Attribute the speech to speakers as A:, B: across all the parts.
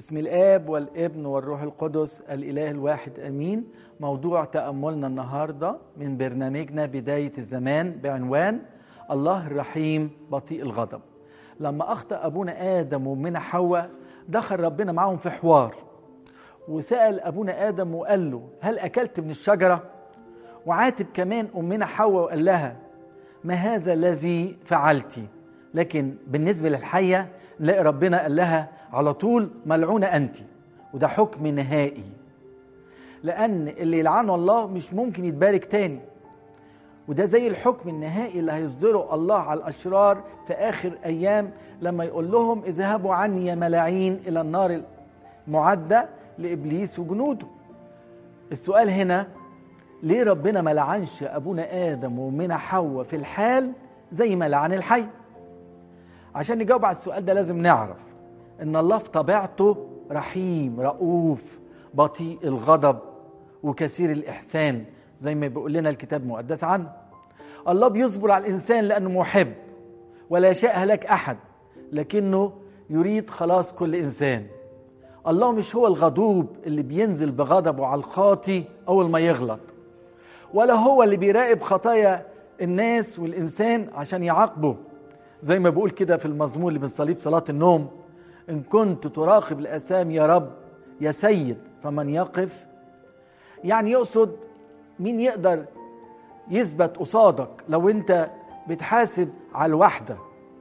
A: بسم الآب والابن والروح القدس الإله الواحد أمين موضوع تأملنا النهاردة من برنامجنا بداية الزمان بعنوان الله الرحيم بطيء الغضب لما أخطأ أبونا آدم ومنا حواء دخل ربنا معهم في حوار وسأل أبونا آدم وقال له هل أكلت من الشجرة وعاتب كمان أمنا حواء وقال لها ما هذا الذي فعلتي لكن بالنسبة للحية نلاقي ربنا قال لها على طول ملعونة أنت وده حكم نهائي لأن اللي يلعنه الله مش ممكن يتبارك تاني وده زي الحكم النهائي اللي هيصدره الله على الأشرار في آخر أيام لما يقول لهم اذهبوا عني يا ملاعين إلى النار المعدة لإبليس وجنوده السؤال هنا ليه ربنا ما لعنش أبونا آدم ومنا حواء في الحال زي ما لعن الحي عشان نجاوب على السؤال ده لازم نعرف ان الله في طبيعته رحيم رؤوف بطيء الغضب وكثير الاحسان زي ما بيقول لنا الكتاب المقدس عنه الله بيصبر على الانسان لانه محب ولا يشاء هلاك احد لكنه يريد خلاص كل انسان الله مش هو الغضوب اللي بينزل بغضبه على الخاطي اول ما يغلط ولا هو اللي بيراقب خطايا الناس والانسان عشان يعاقبه زي ما بقول كده في المزمور اللي بنصليه في صلاه النوم إن كنت تراقب الأسام يا رب يا سيد فمن يقف يعني يقصد مين يقدر يثبت قصادك لو أنت بتحاسب على الوحدة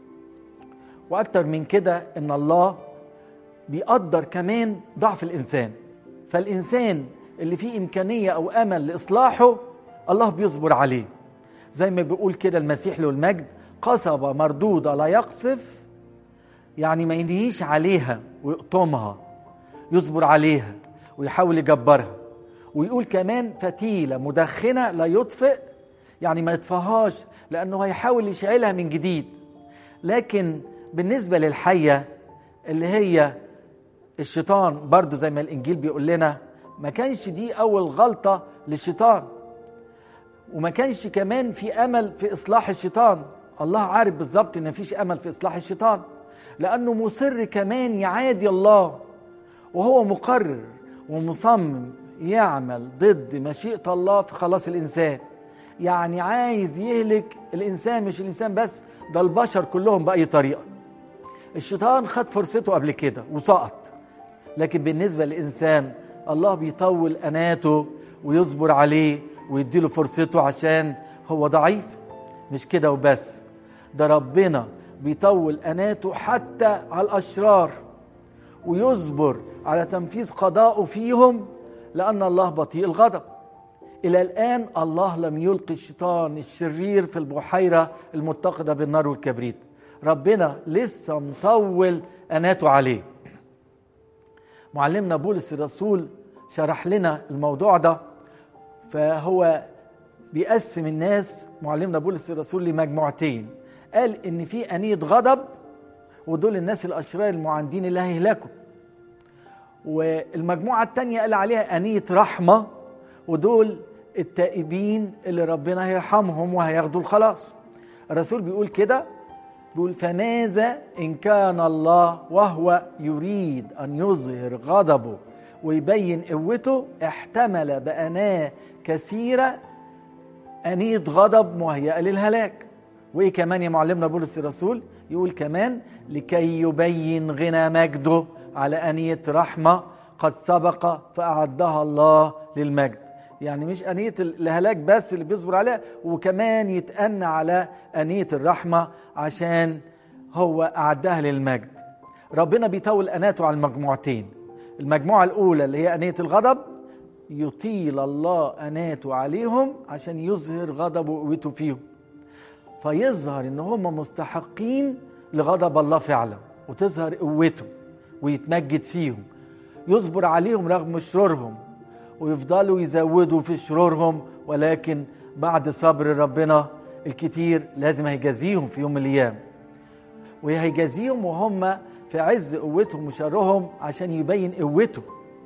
A: وأكتر من كده إن الله بيقدر كمان ضعف الإنسان فالإنسان اللي فيه إمكانية أو أمل لإصلاحه الله بيصبر عليه زي ما بيقول كده المسيح له المجد قصبة مردودة لا يقصف يعني ما ينهيش عليها ويقطمها يصبر عليها ويحاول يجبرها ويقول كمان فتيلة مدخنة لا يطفئ يعني ما يطفيهاش لأنه هيحاول يشعلها من جديد لكن بالنسبة للحية اللي هي الشيطان برضو زي ما الإنجيل بيقول لنا ما كانش دي أول غلطة للشيطان وما كانش كمان في أمل في إصلاح الشيطان الله عارف بالظبط إن مفيش أمل في إصلاح الشيطان لأنه مصر كمان يعادي الله وهو مقرر ومصمم يعمل ضد مشيئة الله في خلاص الإنسان يعني عايز يهلك الإنسان مش الإنسان بس ده البشر كلهم بأي طريقة الشيطان خد فرصته قبل كده وسقط لكن بالنسبة للإنسان الله بيطول أناته ويصبر عليه ويديله فرصته عشان هو ضعيف مش كده وبس ده ربنا بيطول أناته حتى على الأشرار ويصبر على تنفيذ قضائه فيهم لأن الله بطيء الغضب إلى الآن الله لم يلقي الشيطان الشرير في البحيرة المتقدة بالنار والكبريت ربنا لسه مطول أناته عليه معلمنا بولس الرسول شرح لنا الموضوع ده فهو بيقسم الناس معلمنا بولس الرسول لمجموعتين قال ان في انيه غضب ودول الناس الاشرار المعاندين اللي هيهلكوا والمجموعه الثانيه قال عليها انيه رحمه ودول التائبين اللي ربنا هيرحمهم وهياخدوا الخلاص الرسول بيقول كده بيقول فماذا ان كان الله وهو يريد ان يظهر غضبه ويبين قوته احتمل باناه كثيره انيه غضب مهيئه للهلاك وايه كمان يا معلمنا بولس الرسول يقول كمان لكي يبين غنى مجده على انيه رحمه قد سبق فاعدها الله للمجد يعني مش انيه الهلاك بس اللي بيصبر عليها وكمان يتأنى على انيه الرحمه عشان هو اعدها للمجد ربنا بيطول اناته على المجموعتين المجموعه الاولى اللي هي انيه الغضب يطيل الله اناته عليهم عشان يظهر غضبه وقوته فيهم فيظهر ان هم مستحقين لغضب الله فعلا وتظهر قوته ويتمجد فيهم يصبر عليهم رغم شرورهم ويفضلوا يزودوا في شرورهم ولكن بعد صبر ربنا الكتير لازم هيجازيهم في يوم من الايام وهيجازيهم وهم في عز قوتهم وشرهم عشان يبين قوته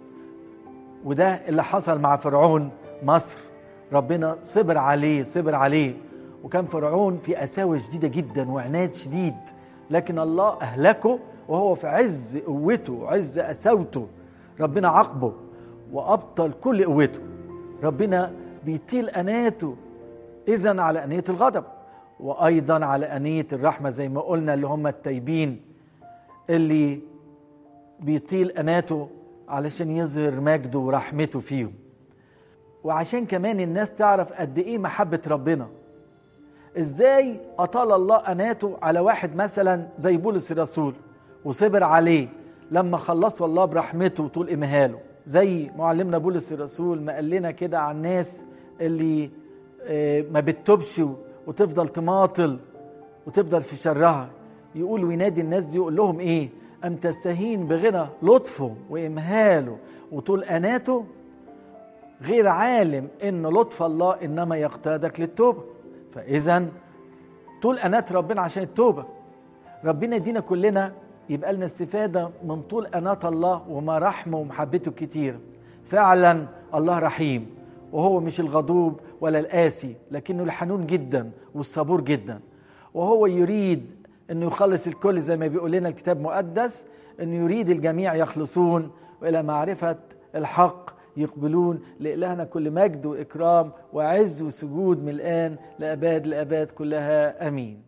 A: وده اللي حصل مع فرعون مصر ربنا صبر عليه صبر عليه وكان فرعون في قساوة شديدة جدا وعناد شديد لكن الله أهلكه وهو في عز قوته وعز قساوته ربنا عاقبه وابطل كل قوته ربنا بيطيل اناته اذا على انيه الغضب وايضا على انيه الرحمه زي ما قلنا اللي هم التايبين اللي بيطيل اناته علشان يظهر مجده ورحمته فيهم وعشان كمان الناس تعرف قد ايه محبه ربنا ازاي اطال الله اناته على واحد مثلا زي بولس الرسول وصبر عليه لما خلصه الله برحمته وطول امهاله زي معلمنا بولس الرسول ما قال لنا كده عن الناس اللي ما بتتوبش وتفضل تماطل وتفضل في شرها يقول وينادي الناس دي يقول لهم ايه ام تستهين بغنى لطفه وامهاله وطول اناته غير عالم ان لطف الله انما يقتادك للتوبه فاذا طول انات ربنا عشان التوبه ربنا يدينا كلنا يبقى لنا استفاده من طول انات الله وما رحمه ومحبته كتير فعلا الله رحيم وهو مش الغضوب ولا القاسي لكنه الحنون جدا والصبور جدا وهو يريد انه يخلص الكل زي ما بيقول لنا الكتاب المقدس انه يريد الجميع يخلصون والى معرفه الحق يقبلون لإلهنا كل مجد وإكرام وعز وسجود من الآن لأباد الأباد كلها أمين